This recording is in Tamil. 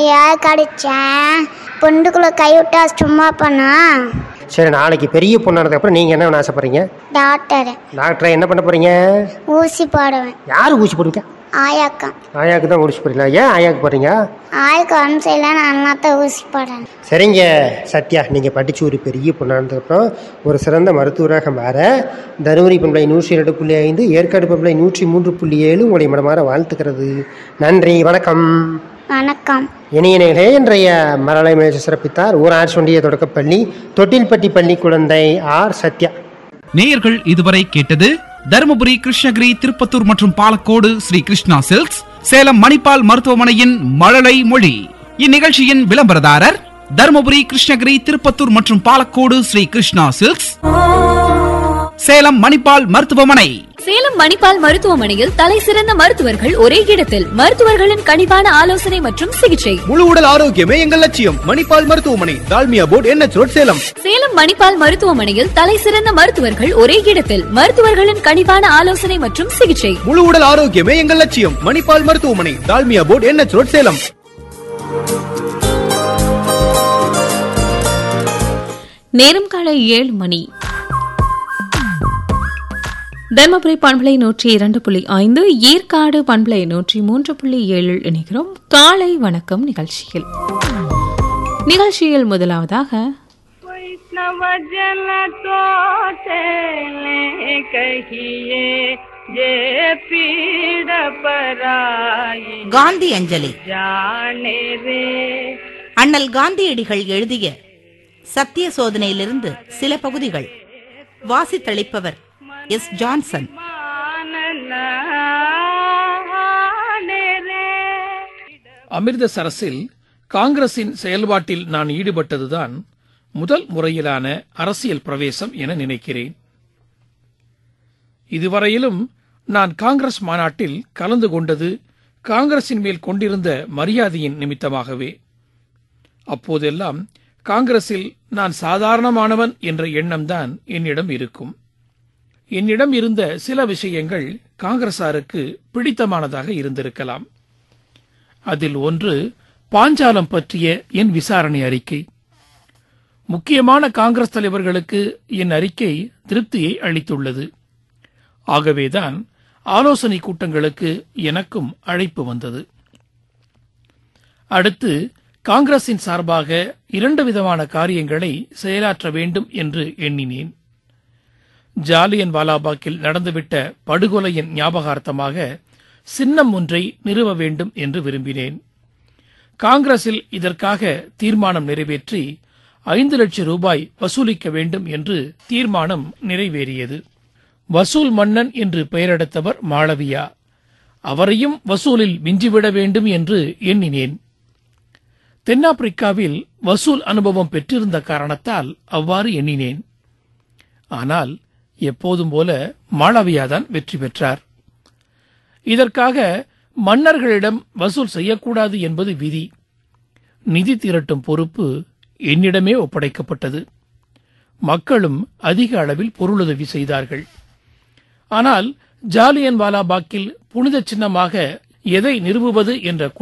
யார் கடிச்சேன் பொண்டுக்குள்ள கை விட்டா சும்மா பண்ணா சரி நாளைக்கு பெரிய பொண்ணானதுக்கப்புறம் நீங்கள் என்ன பண்ண ஆசைப்படுறீங்க டாக்டர் டாக்டரை என்ன பண்ண போகிறீங்க ஊசி போடுவேன் யார் ஊசி போடுவீங்க ஆயாக்கா ஆயாக்கு தான் ஊசி போடுறீங்களா ஏன் ஆயாக்கு போடுறீங்க ஆளுக்கு ஒன்றும் செய்யல நான் அண்ணாத்த ஊசி போடுறேன் சரிங்க சத்யா நீங்கள் படித்து ஒரு பெரிய பொண்ணானதுக்கப்புறம் ஒரு சிறந்த மருத்துவராக மாற தருமபுரி பண்பலை நூற்றி இரண்டு புள்ளி ஐந்து ஏற்காடு பண்பலை நூற்றி மூன்று புள்ளி ஏழு உங்களை மனமாற வாழ்த்துக்கிறது நன்றி வணக்கம் வணக்கம் இணைய நேர்களே இன்றைய மரலை முயற்சி சிறப்பித்தார் ஊராட்சி ஒன்றிய தொடக்கப்பள்ளி தொட்டில்பட்டி பள்ளி குழந்தை ஆர் சத்யா நேயர்கள் இதுவரை கேட்டது தருமபுரி கிருஷ்ணகிரி திருப்பத்தூர் மற்றும் பாலக்கோடு ஸ்ரீ கிருஷ்ணா சில்க்ஸ் சேலம் மணிப்பால் மருத்துவமனையின் மழலை மொழி இந்நிகழ்ச்சியின் விளம்பரதாரர் தருமபுரி கிருஷ்ணகிரி திருப்பத்தூர் மற்றும் பாலக்கோடு ஸ்ரீ கிருஷ்ணா சில்க்ஸ் சேலம் மணிப்பால் மருத்துவமனை சேலம் மணிப்பால் மருத்துவமனையில் தலை சிறந்த மருத்துவர்கள் ஒரே இடத்தில் மருத்துவர்களின் கனிவான ஆலோசனை மற்றும் சிகிச்சை முழு உடல் ஆரோக்கியமே எங்கள் லட்சியம் மணிப்பால் மருத்துவமனை Dalmia board NH road Salem Salem Manipal மருத்துவமனையில் தலை சிறந்த மருத்துவர்கள் ஒரே இடத்தில் மருத்துவர்களின் கனிவான ஆலோசனை மற்றும் சிகிச்சை முழு உடல் ஆரோக்கியமே எங்கள் லட்சியம் மணிப்பால் மருத்துவமனை Dalmia board NH road Salem நேரம் காலை ஏழு மணி தர்மபுரி பண்பலை நூற்றி இரண்டு புள்ளி ஐந்து ஏற்காடு பண்பலை நூற்றி மூன்று புள்ளி ஏழில் இணைகிறோம் காலை வணக்கம் நிகழ்ச்சியில் நிகழ்ச்சியில் முதலாவதாக वैष्णव जन तो चले कहिए जे पीड़ पराई காந்தி அஞ்சலி जाने रे அண்ணல் காந்தியடிகள் எழுதிய சத்திய சோதனையிலிருந்து சில பகுதிகள் வாசித்தளிப்பவர் எஸ் ஜான்சன் मानने रे அமிர்தசரஸில் காங்கிரசின் செயல்பாட்டில் நான் ஈடுபட்டதுதான் முதல் முறையிலான அரசியல் பிரவேசம் என நினைக்கிறேன் இதுவரையிலும் நான் காங்கிரஸ் மாநாட்டில் கலந்து கொண்டது காங்கிரசின் மேல் கொண்டிருந்த மரியாதையின் நிமித்தமாகவே அப்போதெல்லாம் காங்கிரஸில் நான் சாதாரணமானவன் என்ற எண்ணம்தான் என்னிடம் இருக்கும் என்னிடம் இருந்த சில விஷயங்கள் காங்கிரசாருக்கு பிடித்தமானதாக இருந்திருக்கலாம் அதில் ஒன்று பாஞ்சாலம் பற்றிய என் விசாரணை அறிக்கை முக்கியமான காங்கிரஸ் தலைவர்களுக்கு என் அறிக்கை திருப்தியை அளித்துள்ளது ஆகவேதான் ஆலோசனை கூட்டங்களுக்கு எனக்கும் அழைப்பு வந்தது அடுத்து காங்கிரசின் சார்பாக இரண்டு விதமான காரியங்களை செயலாற்ற வேண்டும் என்று எண்ணினேன் ஜாலியன் வாலாபாக்கில் நடந்துவிட்ட படுகொலையின் ஞாபகார்த்தமாக சின்னம் ஒன்றை நிறுவ வேண்டும் என்று விரும்பினேன் காங்கிரசில் இதற்காக தீர்மானம் நிறைவேற்றி ஐந்து லட்சம் ரூபாய் வசூலிக்க வேண்டும் என்று தீர்மானம் நிறைவேறியது வசூல் மன்னன் என்று பெயரெடுத்தவர் மாளவியா அவரையும் வசூலில் மிஞ்சிவிட வேண்டும் என்று எண்ணினேன் தென்னாப்பிரிக்காவில் வசூல் அனுபவம் பெற்றிருந்த காரணத்தால் அவ்வாறு எண்ணினேன் ஆனால் எப்போதும் போல மாளவியாதான் வெற்றி பெற்றார் இதற்காக மன்னர்களிடம் வசூல் செய்யக்கூடாது என்பது விதி நிதி திரட்டும் பொறுப்பு என்னிடமே ஒப்படைக்கப்பட்டது மக்களும் அதிக அளவில் பொருளுதவி செய்தார்கள் ஆனால் ஜாலியன் வாலாபாக்கில் புனித சின்னமாக எதை நிறுவுவது என்ற